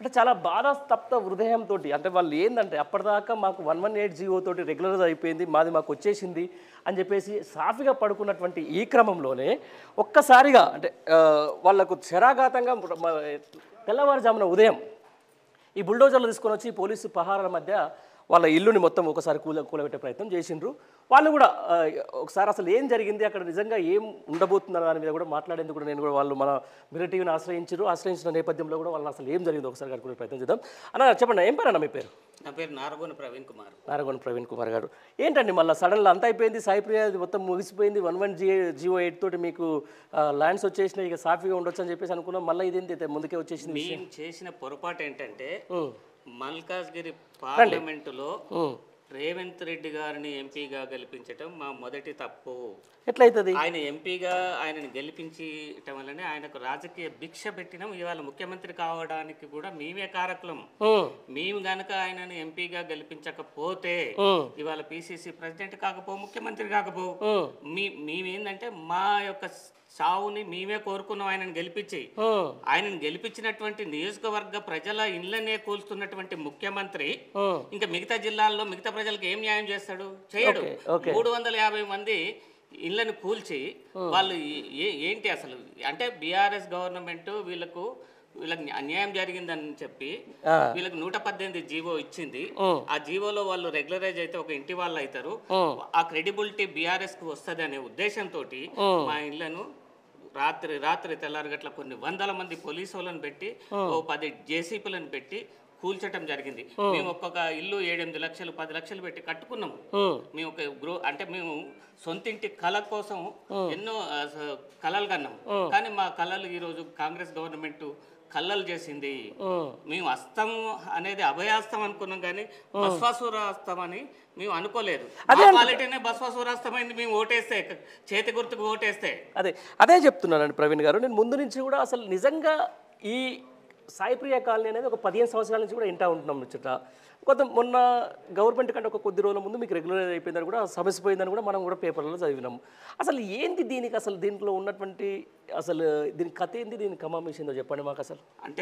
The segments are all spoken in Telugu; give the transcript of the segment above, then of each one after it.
అంటే చాలా బాధాస్తప్త హృదయంతో అంటే వాళ్ళు ఏంటంటే అప్పటిదాకా మాకు వన్ వన్ ఎయిట్ జీవో తోటి రెగ్యులర్ అయిపోయింది మాది మాకు వచ్చేసింది అని చెప్పేసి సాఫీగా పడుకున్నటువంటి ఈ క్రమంలోనే ఒక్కసారిగా అంటే ఆ, వాళ్ళకు శరాఘాతంగా మ- తెల్లవారుజామున ఉదయం ఈ బుల్డోజర్లు తీసుకొని వచ్చి పోలీసు పహారాల మధ్య వాళ్ళ ఇల్లుని మొత్తం ఒకసారి కూల కూలబెట్టే ప్రయత్నం చేసిండ్రు వాళ్ళు కూడా ఆ, ఒకసారి అసలు ఏం జరిగింది అక్కడ నిజంగా ఏం ఉండబోతుందన్న దాని మీద కూడా మాట్లాడేందుకు కూడా నేను కూడా వాళ్ళు మన మిరర్ టీవీని ఆశ్రయించారు ఆశ్రయించిన నేపథ్యంలో కూడా వాళ్ళు అసలు ఏం జరిగిందో ఒకసారి కనుక్కునే ప్రయత్నం చేద్దాం అన్న చెప్పండి ఏం పేరు అన్న మీ పేరు నా పేరు నారగోని ప్రవీణ్ కుమార్ నారగొండ ప్రవీణ్ కుమార్ గారు ఏంటండి మళ్ళీ సడన్గా అంత అయిపోయింది సాయి ప్రియ మొత్తం ముగిసిపోయింది one one G GO eight తోటి మీకు ల్యాండ్స్ వచ్చేసినాయి ఇక సాఫీగా ఉండొచ్చు అని చెప్పేసి అనుకున్నాం మళ్ళీ ఇదేంటి అయితే ముందుకే వచ్చేసింది మేము చేసిన పొరపాటు ఏంటంటే ఉమ్, మల్కాజ్గిరి పార్లమెంటులో ఉమ్. రేవంత్ రెడ్డి గారిని ఎంపీగా గెలిపించటం మా మొదటి తప్పు ఎట్లయితుంది ఆయన ఎంపీగా ఆయనని గెలిపించటం వల్లనే ఆయనకు రాజకీయ భిక్ష పెట్టినాం ఇవాళ ముఖ్యమంత్రి కావడానికి కూడా మేమే కారకులం ఉమ్, మేము గనక ఆయనను ఎంపీగా గెలిపించకపోతే ఉమ్, ఇవాళ పిసిసి ప్రెసిడెంట్ కాకపో ముఖ్యమంత్రి కాకపో ఉమ్, మీ మేమేందంటే మా యొక్క సావుని మేమే కోరుకున్నాం ఆయనను గెలిపించి ఉమ్, ఆయనను గెలిపించినటువంటి నియోజకవర్గ ప్రజల ఇళ్లనే కూల్స్తున్నటువంటి ముఖ్యమంత్రి ఉమ్. ఇంకా మిగతా జిల్లాల్లో మిగతా ప్రజలకు ఏం న్యాయం చేస్తాడు చేయడు ఓకే, ఓకే. మూడు వందల యాభై మంది ఇళ్లను కూల్చి వాళ్ళు ఏ- ఏంటి అసలు అంటే బీఆర్ఎస్ గవర్నమెంట్ వీళ్ళకు వీళ్ళకి అన్యాయం జరిగిందని చెప్పి ఆ. వీళ్ళకి నూట పద్దెనిమిది జీవో ఇచ్చింది ఉమ్. ఆ జీవోలో వాళ్ళు రెగ్యులరైజ్ అయితే ఒక ఇంటి వాళ్ళు అవుతారు ఉమ్. ఆ క్రెడిబిలిటీ బీఆర్ఎస్ కు వస్తుంది అనే ఉద్దేశంతో మా ఇళ్లను రాత్రి రాత్రి తెల్లారగట్ల కొన్ని వందల మంది పోలీసు వాళ్ళని పెట్టి ఓ పది జేసీపీలను పెట్టి కూల్చటం జరిగింది మేము ఒక్కొక్క ఇల్లు ఏడెనిమిది లక్షలు పది లక్షలు పెట్టి కట్టుకున్నాము ఉమ్, మేము ఒక గ్రో అంటే మేము సొంతింటి కళ కోసం ఎన్నో ఆ, స- కలలు కన్నాం కానీ మా కళలు ఈరోజు కాంగ్రెస్ గవర్నమెంట్ కళ్ళలు చేసింది ఉమ్. మేము అస్తం అనేది అభయాస్తం అనుకున్నాం కానీ బస్వాసురాస్తం అని మేము అనుకోలేదు ఆ క్వాలిటీనే బస్వాసురాస్తం అయింది మేము ఓటేస్తే చేతి గుర్తుకు ఓటేస్తే అదే అదే చెప్తున్నానండి ప్రవీణ్ గారు నేను ముందు నుంచి కూడా అసలు నిజంగా ఈ సాయిప్రియ కాలనీ అనేది ఒక పదిహేను సంవత్సరాల నుంచి కూడా ఇంటా ఉంటున్నాం ముచ్చట కొంత మొన్న గవర్నమెంట్ కంటే ఒక కొద్ది రోజుల ముందు మీకు రెగ్యులర్ అయిపోయిందని కూడా సమస్య పోయిందని కూడా మనం కూడా పేపర్లలో చదివినాం అసలు ఏంది దీనికి అసలు దీంట్లో ఉన్నటువంటి అసలు దీని కథ ఏంది దీని కమామేష్ ఏందో చెప్పండి మాకు అసలు అంటే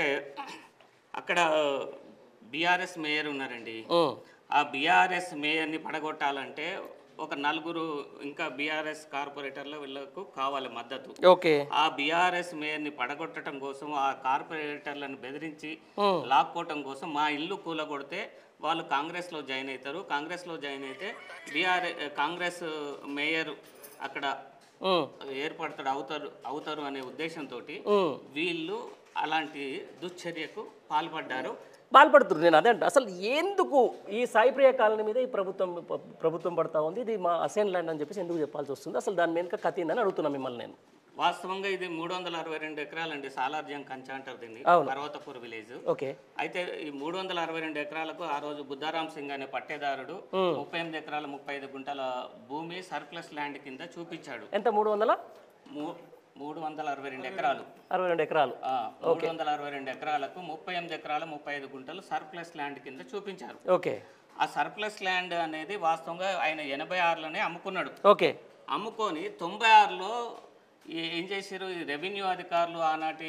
అక్కడ బీఆర్ఎస్ మేయర్ ఉన్నారండి ఉమ్, ఆ బీఆర్ఎస్ మేయర్ని పడగొట్టాలంటే ఒక నలుగురు ఇంకా బీఆర్ఎస్ కార్పొరేటర్ల వీళ్ళకు కావాలి మద్దతు ఓకే ఆ బీఆర్ఎస్ మేయర్ని పడగొట్టడం కోసం ఆ కార్పొరేటర్లను బెదిరించి లాక్కోవటం కోసం మా ఇల్లు కూలగొడితే వాళ్ళు కాంగ్రెస్లో జాయిన్ అవుతారు కాంగ్రెస్లో జాయిన్ అయితే బీఆర్ కాంగ్రెస్ మేయర్ అక్కడ ఉమ్, ఏర్పడతాడు అవుతారు అవుతారు అనే ఉద్దేశంతో ఉమ్. వీళ్ళు అలాంటి దుశ్చర్యకు పాల్పడ్డారు బాధపడుతున్నారు నేను అదే అంటే అసలు ఎందుకు ఈ సాయిప్రియ కాలనీ మీద ఈ ప్రభుత్వం ప- ప్రభుత్వం పడతా ఉంది ఇది మా అసైన్ ల్యాండ్ అని చెప్పేసి ఎందుకు చెప్పాల్సి వస్తుంది అసలు దాని వెనుక కథ ఏందని అడుగుతున్నా మిమ్మల్ని నేను వాస్తవంగా ఇది మూడు వందల అరవై రెండు ఎకరాలండి సాలార్జం కంచ అంటారు దీన్ని అవును. పర్వతపూర్ విలేజ్ ఓకే అయితే ఈ మూడు వందల అరవై రెండు ఎకరాలకు ఆ రోజు బుద్ధారాం సింగ్ అనే పట్టేదారుడు ముప్పై ఎనిమిది ఎకరాల ముప్పై ఐదు గుంటల భూమి సర్ప్లస్ ల్యాండ్ కింద చూపించాడు ఎంత మూడు వందల మూ- మూడు వందల అరవై రెండు ఎకరాలు అరవై రెండు ఎకరాలు ఆ, మూడు వందల అరవై రెండు ఎకరాలకు ముప్పై ఎనిమిది ఎకరాల ముప్పై ఐదు గుంటలు సర్ప్లస్ ల్యాండ్ కింద చూపించారు ఓకే ఆ సర్ప్లస్ ల్యాండ్ అనేది వాస్తవంగా ఆయన ఎనభై ఆరులోనే అమ్ముకున్నాడు ఓకే అమ్ముకొని తొంభై ఆరులో ఈ- ఏం చేశారు ఈ రెవెన్యూ అధికారులు ఆనాటి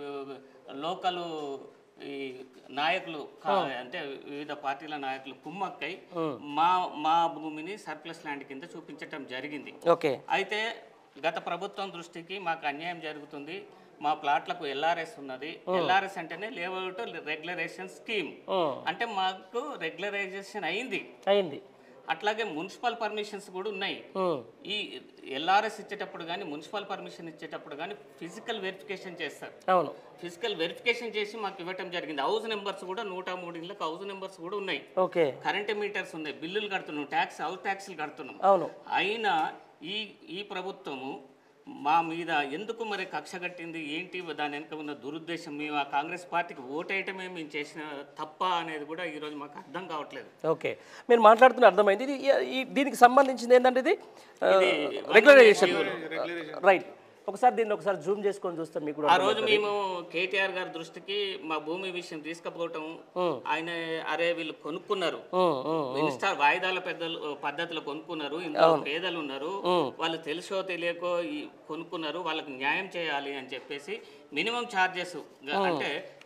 లోకల్ ఈ నాయకులు కా- అంటే వివిధ పార్టీల నాయకులు కుమ్మక్కై మా మా భూమిని సర్ప్లస్ ల్యాండ్ కింద చూపించటం జరిగింది ఓకే అయితే గత ప్రభుత్వం దృష్టికి మాకు అన్యాయం జరుగుతుంది మా ప్లాట్లకు ఎల్ఆర్ఎస్ ఉన్నది ఎల్ఆర్ఎస్ అంటేనే లేఅవుట్ రెగ్యులరేషన్ స్కీమ్ ఉమ్, అంటే మాకు రెగ్యులరైజేషన్ అయింది అయింది అట్లాగే మున్సిపల్ పర్మిషన్స్ కూడా ఉన్నాయి ఉమ్, ఈ ఎల్ఆర్ఎస్ ఇచ్చేటప్పుడు కానీ మున్సిపల్ పర్మిషన్ ఇచ్చేటప్పుడు కానీ ఫిజికల్ వెరిఫికేషన్ చేస్తారు అవును ఫిజికల్ వెరిఫికేషన్ చేసి మాకు ఇవ్వటం జరిగింది హౌస్ నెంబర్స్ కూడా నూట మూడు ఇళ్ళకి హౌస్ నెంబర్స్ కూడా ఉన్నాయి ఓకే కరెంట్ మీటర్స్ ఉన్నాయి బిల్లులు కడుతున్నాం ట్యాక్స్ హౌస్ ట్యాక్స్లు కడుతున్నాం అవును అయినా ఈ ఈ ప్రభుత్వము మా మీద ఎందుకు మరి కక్ష కట్టింది ఏంటి దాని వెనుక ఉన్న దురుద్దేశం మేము ఆ కాంగ్రెస్ పార్టీకి ఓటేయటమే మేము చేసిన తప్ప అనేది కూడా ఈరోజు మాకు అర్థం కావట్లేదు ఓకే మీరు మాట్లాడుతున్న అర్థమైంది ఇది ఈ- ఈ దీనికి సంబంధించింది ఏంటంటే ఇది రెగ్యులరైజేషన్ రైట్ ఒకసారి దీన్ని ఒకసారి జూమ్ చేసుకొని చూస్తాం మీకు కూడా ఆ రోజు మేము కేటీఆర్ గారి దృష్టికి మా భూమి విషయం తీసుకుపోవటం ఆయన అరే వీళ్ళు కొనుక్కున్నారు ఉమ్, ఉమ్, మినిస్టర్ వాయిదాల పెద్దలు పద్ధతిలో కొనుక్కున్నారు ఇందులో పేదలు ఉన్నారు వాళ్ళు తెలుసో తెలియకో ఈ కొనుక్కున్నారు వాళ్ళకి న్యాయం చేయాలి అని చెప్పేసి మినిమం ఛార్జెస్ అంటే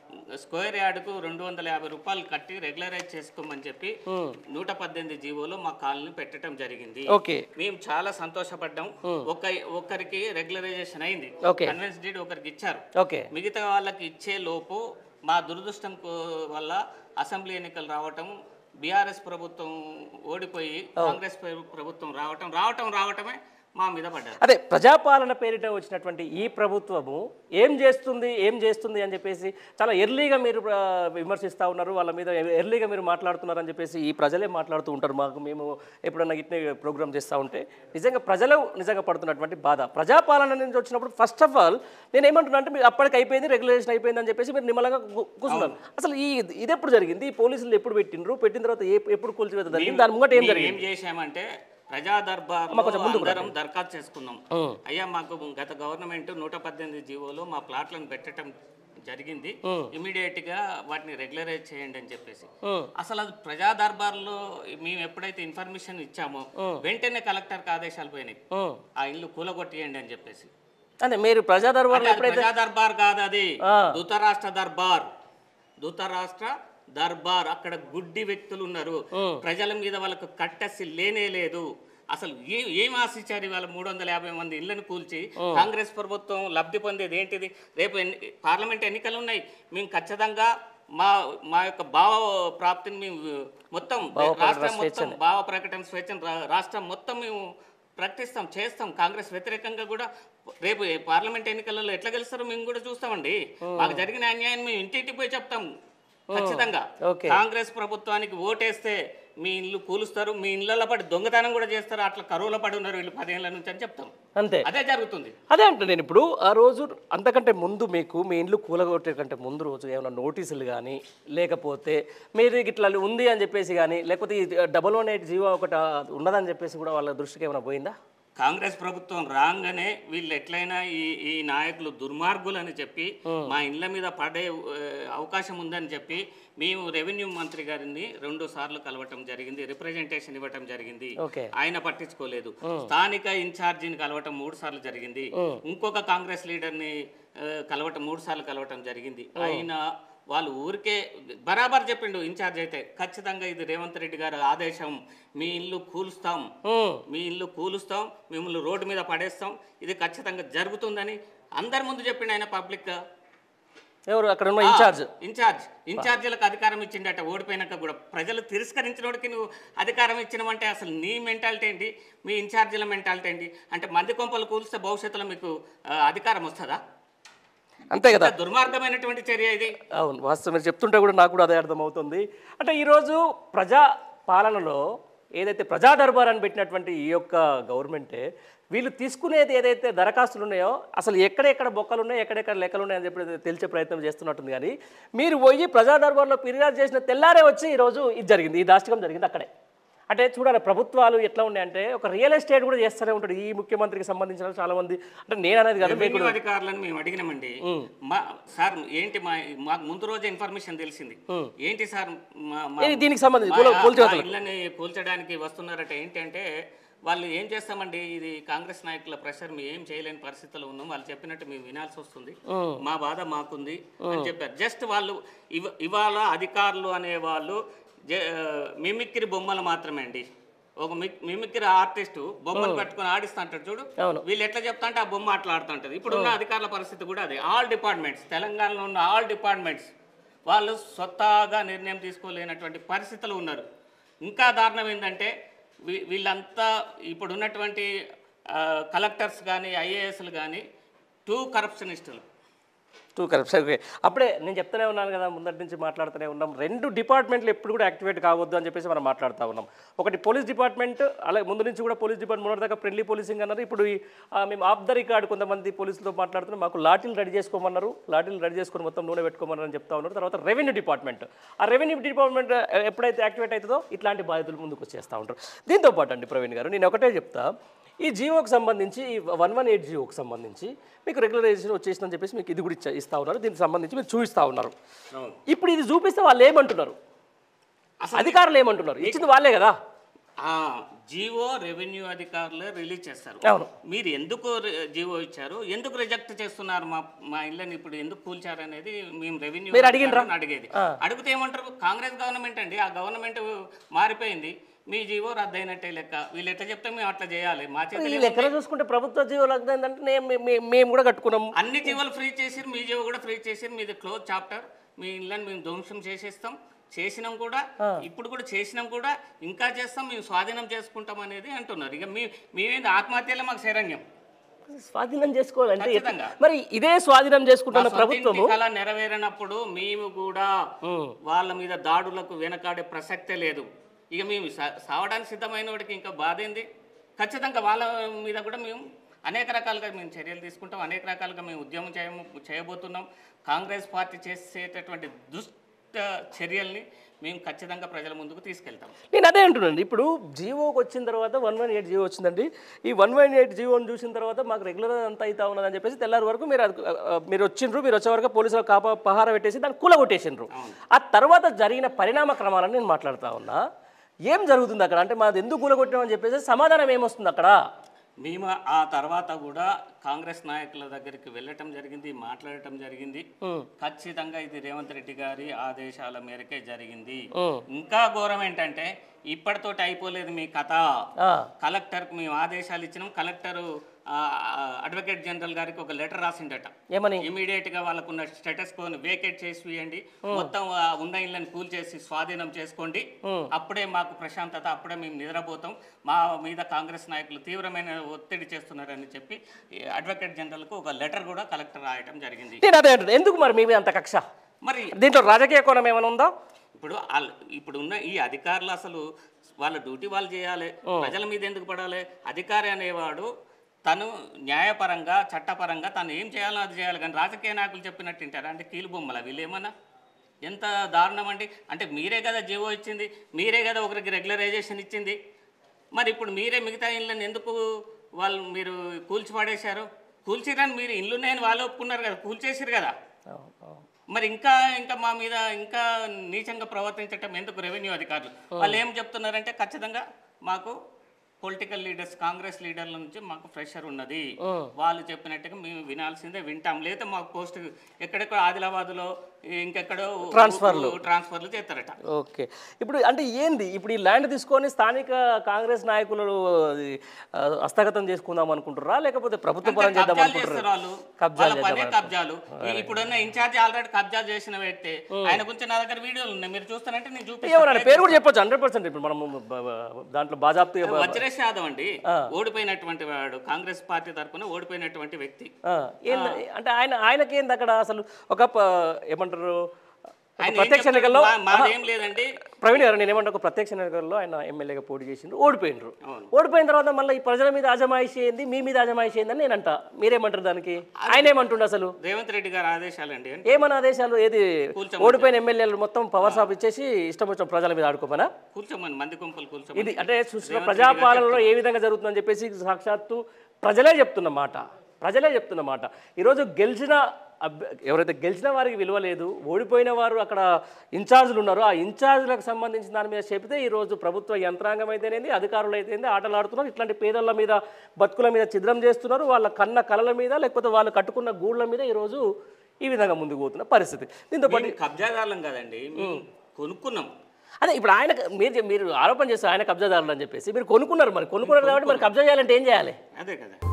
స్క్వేర్ యార్డుకు రెండు వందల యాభై రూపాయలు కట్టి రెగ్యులరైజ్ చేసుకోమని చెప్పి నూట పద్దెనిమిది జీవోలో మా కాలనీ పెట్టడం జరిగింది ఓకే మేము చాలా సంతోషపడ్డాం ఒక ఒకరికి రెగ్యులరైజేషన్ అయింది ఓకే. కన్వెన్స్ డీడ్ ఒకరికి ఇచ్చారు ఓకే మిగతా వాళ్ళకి ఇచ్చే లోపు మా దురదృష్టం కో- వల్ల అసెంబ్లీ ఎన్నికలు రావటం బీఆర్ఎస్ ప్రభుత్వం ఓడిపోయి కాంగ్రెస్ ప్ర- ప్రభుత్వం రావటం రావటం రావటమే మా మీద పడ్డారు అదే ప్రజాపాలన పేరిట వచ్చినటువంటి ఈ ప్రభుత్వము ఏం చేస్తుంది ఏం చేస్తుంది అని చెప్పేసి చాలా ఎర్లీగా మీరు ఆ, విమర్శిస్తూ ఉన్నారు వాళ్ళ మీద ఎర్లీగా మీరు మాట్లాడుతున్నారు అని చెప్పేసి ఈ ప్రజలే మాట్లాడుతూ ఉంటారు మాకు మేము ఎప్పుడన్నా ఇట్నే ప్రోగ్రామ్ చేస్తూ ఉంటే నిజంగా ప్రజలు నిజంగా పడుతున్నటువంటి బాధ ప్రజాపాలన నుంచి వచ్చినప్పుడు ఫస్ట్ ఆఫ్ ఆల్ నేను ఏమంటున్నా అంటే మీరు అప్పటికి అయిపోయింది రెగ్యులేషన్ అయిపోయింది అని చెప్పేసి మీరు నిమ్మలంగా కు- కూర్చున్నారు అసలు ఈ ఇది ఎప్పుడు జరిగింది ఈ పోలీసులు ఎప్పుడు పెట్టిండ్రు పెట్టిన తర్వాత ఏ ఎప్పుడు కూల్చివేత జరిగింది దాని ముంగట ఏం మేము జరిగింది ఏం చేశామంటే ప్రజా దర్బార్ అందరం దరఖాస్తు చేసుకున్నాం అయ్యా మాకు గత గవర్నమెంట్ నూట పద్దెనిమిది జీవోలో మా ప్లాట్లను పెట్టడం జరిగింది ఇమీడియట్ గా వాటిని రెగ్యులరైజ్ చేయండి అని చెప్పేసి అసలు అది ప్రజా దర్బార్లో మేము ఎప్పుడైతే ఇన్ఫర్మేషన్ ఇచ్చామో వెంటనే కలెక్టర్కి ఆదేశాలు పోయినాయి ఉం. ఆ ఇల్లు కూలగొట్టేయండి అని చెప్పేసి అంటే మీరు ప్రజా దర్బార్లో అంటే అది ప్రజా దర్బార్ కాదు అది ధృతరాష్ట్ర దర్బార్ ధృతరాష్ట్ర దర్బార్ అక్కడ గుడ్డి వ్యక్తులు ఉన్నారు ప్రజల మీద వాళ్ళకు కట్టసి లేనే లేదు అసలు ఏ ఏం ఆశించారు ఇవాళ మూడు వందల యాభై మంది ఇళ్లను కూల్చి కాంగ్రెస్ ప్రభుత్వం లబ్ధి పొందేది ఏంటిది రేపు ఎన్ని పార్లమెంట్ ఎన్నికలు ఉన్నాయి మేము ఖచ్చితంగా మా మా యొక్క భావ ప్రాప్తిని మేము మొత్తం రాష్ట్రం మొత్తం భావ ప్రకటన స్వేచ్ఛ రాష్ట్రం మొత్తం మేము ప్రకటిస్తాం చేస్తాం కాంగ్రెస్ వ్యతిరేకంగా కూడా రేపు ఏ పార్లమెంట్ ఎన్నికలలో ఎట్లా గెలుస్తారో మేము కూడా చూస్తామండి మాకు జరిగిన అన్యాయం మేము ఇంటింటికి పోయి చెప్తాం ఖచ్చితంగా ఓకే. కాంగ్రెస్ ప్రభుత్వానికి ఓటేస్తే మీ ఇల్లు కూలుస్తారు మీ ఇళ్ళలో పడి దొంగతనం కూడా చేస్తారు అట్లా కరువులో పడి ఉన్నారు వీళ్ళు పదేళ్ల నుంచి అని చెప్తాం అంతే అదే జరుగుతుంది అదే అంటే నేను ఇప్పుడు ఆ రోజు అంతకంటే ముందు మీకు మీ ఇండ్లు కూలగొట్టే కంటే ముందు రోజు ఏమైనా నోటీసులు కానీ లేకపోతే మీరు ఇట్లా ఉంది అని చెప్పేసి కానీ లేకపోతే ఈ డబల్ వన్ ఎయిట్ జీవో ఒకటి ఆ, ఉన్నదని చెప్పేసి కూడా వాళ్ళ దృష్టికి ఏమైనా పోయిందా కాంగ్రెస్ ప్రభుత్వం రాగానే వీళ్ళు ఎట్లయినా ఈ ఈ నాయకులు దుర్మార్గులని చెప్పి మా ఇండ్ల మీద పడే ఆ, అవకాశం ఉందని చెప్పి మేము రెవెన్యూ మంత్రి గారిని రెండు సార్లు కలవటం జరిగింది రిప్రజెంటేషన్ ఇవ్వటం జరిగింది ఓకే ఆయన పట్టించుకోలేదు స్థానిక ఇన్ఛార్జిని కలవటం మూడు సార్లు జరిగింది ఇంకొక కాంగ్రెస్ లీడర్ని ఆ, కలవటం మూడు సార్లు కలవటం జరిగింది ఆయన వాళ్ళు ఊరికే బరాబర్ చెప్పిండు ఇన్ఛార్జ్ అయితే ఖచ్చితంగా ఇది రేవంత్ రెడ్డి గారి ఆదేశం మీ ఇల్లు కూలుస్తాం ఉమ్, మీ ఇల్లు కూలుస్తాం మిమ్మల్ని రోడ్డు మీద పడేస్తాం ఇది ఖచ్చితంగా జరుగుతుందని అందరి ముందు చెప్పిండు ఆయన పబ్లిక్ ఎవరు అక్కడ ఉన్న ఇన్ఛార్జ్ ఇన్ఛార్జ్ ఇన్ఛార్జీలకు అధికారం ఇచ్చిండట ఓడిపోయినాక కూడా ప్రజలు తిరస్కరించినోడికి నువ్వు అధికారం ఇచ్చినవంటే అసలు నీ మెంటాలిటీ ఏంటి మీ ఇన్ఛార్జీల మెంటాలిటీ ఏంటి అంటే మంది కొంపలు కూలిస్తే భవిష్యత్తులో మీకు ఆ, అధికారం వస్తుందా అంతే కదా ఇంత దుర్మార్గమైనటువంటి చర్య ఇది అవును వాస్తవం మీరు చెప్తుంటే కూడా నాకు కూడా అదే అర్థమవుతుంది అంటే ఈరోజు ప్రజా పాలనలో ఏదైతే ప్రజా దర్బార్ అని పెట్టినటువంటి ఈ యొక్క గవర్నమెంటే వీళ్ళు తీసుకునేది ఏదైతే దరఖాస్తులు ఉన్నాయో అసలు ఎక్కడెక్కడ బొక్కలు ఉన్నాయి ఎక్కడెక్కడ లెక్కలు ఉన్నాయని చెప్పి తెలిసే ప్రయత్నం చేస్తున్నట్టుంది కానీ మీరు పోయి ప్రజా దర్బార్లో ఫిర్యాదు చేసిన తెల్లారే వచ్చి ఈరోజు ఇది జరిగింది ఈ దాష్టికం జరిగింది అక్కడే అంటే చూడాలి ప్రభుత్వాలు ఎట్లా ఉన్నాయంటే ఒక రియల్ ఎస్టేట్ కూడా చేస్తూనే ఉంటాడు ఈ ముఖ్యమంత్రికి సంబంధించిన చాలా మంది అంటే నేను అనేది కాదు మీకు రెవెన్యూ అధికారులను మేము అడిగినామండి మా సార్ ఏంటి మా మాకు ముందు రోజే ఇన్ఫర్మేషన్ తెలిసింది ఏంటి సార్ మా- మా- ఇది దీనికి సంబంధించి మా- కూల- మా కూల్చివేతలు. ఇళ్ళని కూల్చడానికి వస్తున్నారట ఏంటంటే వాళ్ళు ఏం చేస్తామండి ఇది కాంగ్రెస్ నాయకుల ప్రెషర్ మేము ఏం చేయలేని పరిస్థితుల్లో ఉన్నాం వాళ్ళు చెప్పినట్టు మేము వినాల్సి వస్తుంది మా బాధ మాకుంది అని చెప్పారు జస్ట్ వాళ్ళు ఇవ- ఇవాళ అధికారులు అనే వాళ్ళు మిమిక్రీ బొమ్మలు మాత్రమే అండి ఒక మిక్- మిమిక్రీ ఆర్టిస్ట్ బొమ్మలు పట్టుకొని ఆడిస్తా అంటాడు చూడు అవును. వీళ్ళు ఎట్లా చెప్తా అంటే ఆ బొమ్మ అట్లా ఆడుతుంటది ఇప్పుడు ఉన్న అధికారుల పరిస్థితి కూడా అదే ఆల్ డిపార్ట్మెంట్స్ తెలంగాణలో ఉన్న ఆల్ డిపార్ట్మెంట్స్ వాళ్ళు స్వతహాగా నిర్ణయం తీసుకోలేనటువంటి పరిస్థితులు ఉన్నారు ఇంకా దారుణం ఏంటంటే వీ- వీళ్ళంతా ఇప్పుడు ఉన్నటువంటి కలెక్టర్స్ కానీ ఐఏఎస్లు కానీ టూ కరప్షనిస్టులు టూ కరెక్ట్ ఓకే అప్పుడే నేను చెప్తూనే ఉన్నాను కదా ముందటి నుంచి మాట్లాడుతూనే ఉన్నాం రెండు డిపార్ట్మెంట్లు ఎప్పుడు కూడా యాక్టివేట్ కావద్దు అని చెప్పేసి మనం మాట్లాడుతూ ఉన్నాం ఒకటి పోలీస్ డిపార్ట్మెంట్ అలాగే ముందు నుంచి కూడా పోలీస్ డిపార్ట్మెంట్ మొన్నటి దాకా ఫ్రెండ్లీ పోలీసింగ్ అన్నారు ఇప్పుడు ఈ, ఆ, మేము ఆఫ్ ద రికార్డ్ కొంతమంది పోలీసులతో మాట్లాడుతున్నాం మాకు లాఠీలు రెడీ చేసుకోమన్నారు లాఠీలు రెడీ చేసుకొని మొత్తం నూనె పెట్టుకోమన్నారు అని చెప్తా ఉన్నారు తర్వాత రెవెన్యూ డిపార్ట్మెంట్ ఆ రెవెన్యూ డిపార్ట్మెంట్ ఎప్పుడైతే యాక్టివేట్ అవుతుందో ఇట్లాంటి బాధ్యతలు ముందుకు వచ్చేస్తూ ఉంటారు దీంతో పాటు అండి ప్రవీణ్ గారు నేను ఒకటే చెప్తా ఈ జియోకి సంబంధించి ఈ వన్ వన్ ఎయిట్ జియోకి సంబంధించి మీకు రెగ్యులరైజేషన్ వచ్చేసిందని చెప్పేసి మీకు ఇది కూడా ఇచ్చా ఇస్తా ఉన్నారు దీనికి సంబంధించి మీరు చూపిస్తా ఉన్నారు ఇప్పుడు ఇది చూపిస్తే వాళ్ళు ఏమంటున్నారు అధికారులు ఏమంటున్నారు ఇచ్చింది వాళ్ళే కదా ఆ జీవో రెవెన్యూ అధికారులే రిలీజ్ చేస్తారు అవును మీరు ఎందుకు రి- జీవో ఇచ్చారు ఎందుకు రిజెక్ట్ చేస్తున్నారు మా మా ఇళ్ళని ఇప్పుడు ఎందుకు కూల్చారు అనేది మేము రెవెన్యూ మీరు అడిగిండ్రా? అధికారులను అడిగేది అడిగితే ఏమంటారు కాంగ్రెస్ గవర్నమెంట్ అండి ఆ గవర్నమెంట్ మారిపోయింది మీ జీవో రద్దయినట్టే లెక్క వీళ్ళు ఎట్లా చెప్తే మేము అట్లా చేయాలి మా ఈ చేతిలో లెక్కన చూసుకుంటే ప్రభుత్వ జీవోలు ఏంటంటే నే- మే- మేము కూడా కట్టుకున్నాము అన్ని జీవోలు ఫ్రీ చేసిరు మీ జీవో కూడా ఫ్రీ చేసిరు మీది క్లోజ్ చాప్టర్ మీ ఇళ్ళని మేము ధ్వంసం చేసేస్తాం చేసినాం కూడా ఇప్పుడు కూడా చేసినాం కూడా ఇంకా చేస్తాం మేము స్వాధీనం చేసుకుంటాం అనేది అంటున్నారు ఇక మీ మేమేంది ఆత్మహత్యలే మాకు శరణ్యం స్వాధీనం చేసుకోవాలంటే ఎట్లా- ఖచ్చితంగా. మరి ఇదే స్వాధీనం చేసుకుంటున్న మా సొంత ప్రభుత్వము ఇంటి కళ నెరవేరినప్పుడు మేము కూడా వాళ్ళ మీద దాడులకు వెనకాడే ప్రసక్తే లేదు ఇక మేము సా- సావడానికి సిద్ధమైన వాడికి ఇంకా బాధ ఏంది ఖచ్చితంగా వాళ్ళ మీద కూడా మేము అనేక రకాలుగా మేము చర్యలు తీసుకుంటాం అనేక రకాలుగా మేము ఉద్యమం చేయ చేయబోతున్నాం కాంగ్రెస్ పార్టీ చేసేటటువంటి దుష్ట చర్యల్ని మేము ఖచ్చితంగా ప్రజల ముందుకు తీసుకెళ్తాం నేను అదే అంటున్నాను ఇప్పుడు జీవోకి వచ్చిన తర్వాత వన్ వన్ ఎయిట్ జీవో వచ్చిందండి ఈ వన్ వన్ ఎయిట్ జీవోని చూసిన తర్వాత మాకు రెగ్యులర్ అంతా అవుతా ఉన్నదని చెప్పేసి తెల్లారి వరకు మీరు అది- ఆ, మీరు వచ్చిండ్రు మీరు వచ్చే వరకు పోలీసులు కాపా పహార పెట్టేసి దాన్ని కూల కొట్టేసిండ్రు ఆ తర్వాత జరిగిన పరిణామ క్రమాలను నేను మాట్లాడుతా ఉన్నా ఏం జరుగుతుంది అక్కడ అంటే మాది ఎందుకు కూల కొట్టినామని చెప్పేసి సమాధానం ఏమొస్తుంది అక్కడ మేము ఆ తర్వాత కూడా కాంగ్రెస్ నాయకుల దగ్గరికి వెళ్ళటం జరిగింది మాట్లాడటం జరిగింది ఖచ్చితంగా ఇది రేవంత్ రెడ్డి గారి ఆదేశాల మేరకే జరిగింది ఇంకా ఘోరం ఏంటంటే ఇప్పటితోటి అయిపోలేదు మీ కథ ఆ, కలెక్టర్కి మేము ఆదేశాలు ఇచ్చినాం కలెక్టర్ అడ్వకేట్ జనరల్ గారికి ఒక లెటర్ రాసిండట ఏమని ఇమీడియట్ గా వాళ్ళకున్న స్టేటస్ కోని వేకేట్ చేసి ఇవ్వండి మొత్తం ఆ ఉన్న ఇళ్ళని కూల్ చేసి స్వాధీనం చేసుకోండి అప్పుడే మాకు ప్రశాంతత అప్పుడే మేము నిద్రపోతాం మా మీద కాంగ్రెస్ నాయకులు తీవ్రమైన ఒత్తిడి చేస్తున్నారని చెప్పి ఈ అడ్వకేట్ జనరల్ కు ఒక లెటర్ కూడా కలెక్టర్ రాయటం జరిగింది నేను అదే అంటున్నాను ఎందుకు మరి మీ మీద అంత కక్ష మరి దీంట్లో రాజకీయ కోణం ఏమైనా ఉందా ఇప్పుడు ఆల్- ఇప్పుడు ఉన్న ఈ అధికారులు అసలు వాళ్ళ డ్యూటీ వాళ్ళు చేయాలి ప్రజల మీద ఎందుకు పడాలి అధికారి అనేవాడు తను న్యాయపరంగా చట్టపరంగా తను ఏం చేయాలో అది చేయాలి కానీ రాజకీయ నాయకులు చెప్పినట్టు వింటారా అంటే కీలు బొమ్మల వీళ్ళు ఏమన్నా ఎంత దారుణం అండి అంటే మీరే కదా జీవో ఇచ్చింది మీరే కదా ఒకరికి రెగ్యులరైజేషన్ ఇచ్చింది మరి ఇప్పుడు మీరే మిగతా ఇళ్ళని ఎందుకు వాళ్ళు మీరు కూల్చి పడేశారు కూల్చిరని మీరు ఇల్లున్నాయని వాళ్ళు ఒప్పుకున్నారు కదా కూల్చేసిరు కదా అవును, అవును. మరి ఇంకా ఇంకా మా మీద ఇంకా నీచంగా ప్రవర్తించటం ఎందుకు రెవెన్యూ అధికారులు వాళ్ళు ఏం చెప్తున్నారంటే ఖచ్చితంగా మాకు పొలిటికల్ లీడర్స్ కాంగ్రెస్ లీడర్ల నుంచి మాకు ప్రెషర్ ఉన్నది వాళ్ళు చెప్పినట్టుగా మేము వినాల్సిందే వింటాం లేదా మాకు పోస్ట్ ఎక్కడెక్కడ ఆదిలాబాద్లో ఇంకెక్కడో ట్రాన్స్ఫర్లు. ట్రాన్స్ఫర్లు చేస్తారట ఓకే ఇప్పుడు అంటే ఏంది ఇప్పుడు ఈ ల్యాండ్ తీసుకొని స్థానిక కాంగ్రెస్ నాయకులు అది, ఆ, హస్తగతం చేసుకుందాం అనుకుంటుర్రా లేకపోతే ప్రభుత్వ పరం చేద్దాం కబ్జాలు అనుకుంటుర్రా చేస్తారు వాళ్ళు కబ్జాలు వాళ్ళ పనే చేద్దాం కబ్జాలు ఈ ఇప్పుడున్న ఇన్ఛార్జ్ ఆల్రెడీ కబ్జా చేసిన వ్యక్తి ఆయన గురించి నా దగ్గర వీడియోలు ఉన్నాయి మీరు చూస్తారంటే నేను చూపిస్తాను ఎవరైనా పేరు కూడా చెప్పొచ్చు హండ్రెడ్ పర్సెంట్ ఇప్పుడు మనం బ- బ- దాంట్లో బాజాప్తీ వజ్రేష్ యాదవ్ అండి ఓడిపోయినటువంటి వాడు కాంగ్రెస్ పార్టీ తరఫున ఓడిపోయినటువంటి వ్యక్తి ఆ, ఏంది అంటే ఆయన ఆయనకేంది అక్కడ అసలు ఒక ప- ఏమంటారు ఒక ఆయన ఏం ప్రత్యక్ష చెప్తాడు? ఎన్నికల్లో మా- మాదేం లేదండి ప్రవీణ్ గారు నేను ఏమంటే ఒక ప్రత్యక్ష ఎన్నికల్లో ఆయన ఎమ్మెల్యేగా పోటీ చేసిండ్రు ఓడిపోయినరు అవును. ఓడిపోయిన తర్వాత మళ్ళీ ఈ ప్రజల మీద అజమాయిషి ఏంది మీ మీద అజమాయిషి ఏంది అని నేను అంట మీరేమంటారు దానికి ఆయన ఏమంటుండ అసలు రేవంత్ రెడ్డి గారి ఆదేశాలండి ఏమన్నా ఆదేశాలు ఏది కూల్చోమని ఓడిపోయిన ఎమ్మెల్యేలు మొత్తం పవర్ సాప్ ఇచ్చేసి ఇష్టం వచ్చిన ప్రజల మీద ఆడుకోమనా కూర్చోమని మంది కుంపలు కూర్చోమని ఇది అంటే చూసిన ప్రజాపాలనలో ఏ విధంగా జరుగుతుందని చెప్పేసి సాక్షాత్తు ప్రజలే చెప్తున్న మాట ప్రజలే చెప్తున్న మాట ఈరోజు గెలిచిన అభ్య ఎవరైతే గెలిచిన వారికి విలువ లేదు ఓడిపోయిన వారు అక్కడ ఇన్ఛార్జీలు ఉన్నారో ఆ ఇన్ఛార్జీలకు సంబంధించిన దాని మీద చెబితే ఈరోజు ప్రభుత్వ యంత్రాంగం అయితేనేది అధికారులు అయితేంది ఆటలాడుతున్నారు ఇట్లాంటి పేదల మీద బతుకుల మీద ఛిద్రం చేస్తున్నారు వాళ్ళ కన్న కళల మీద లేకపోతే వాళ్ళు కట్టుకున్న గూళ్ళ మీద ఈరోజు ఈ విధంగా ముందుకు పోతున్న పరిస్థితి దీంతో పాటు మేము కబ్జాదారులం కదండి మేము కొనుక్కున్నాం అదే ఇప్పుడు ఆయన మీరు చె- మీరు ఆరోపణ చేస్తారు ఆయన కబ్జాదారులు అని చెప్పేసి మీరు కొనుక్కున్నారు మరి కొనుక్కున్నారు కాబట్టి మరి కబ్జా చేయాలంటే ఏం చేయాలి అదే కదా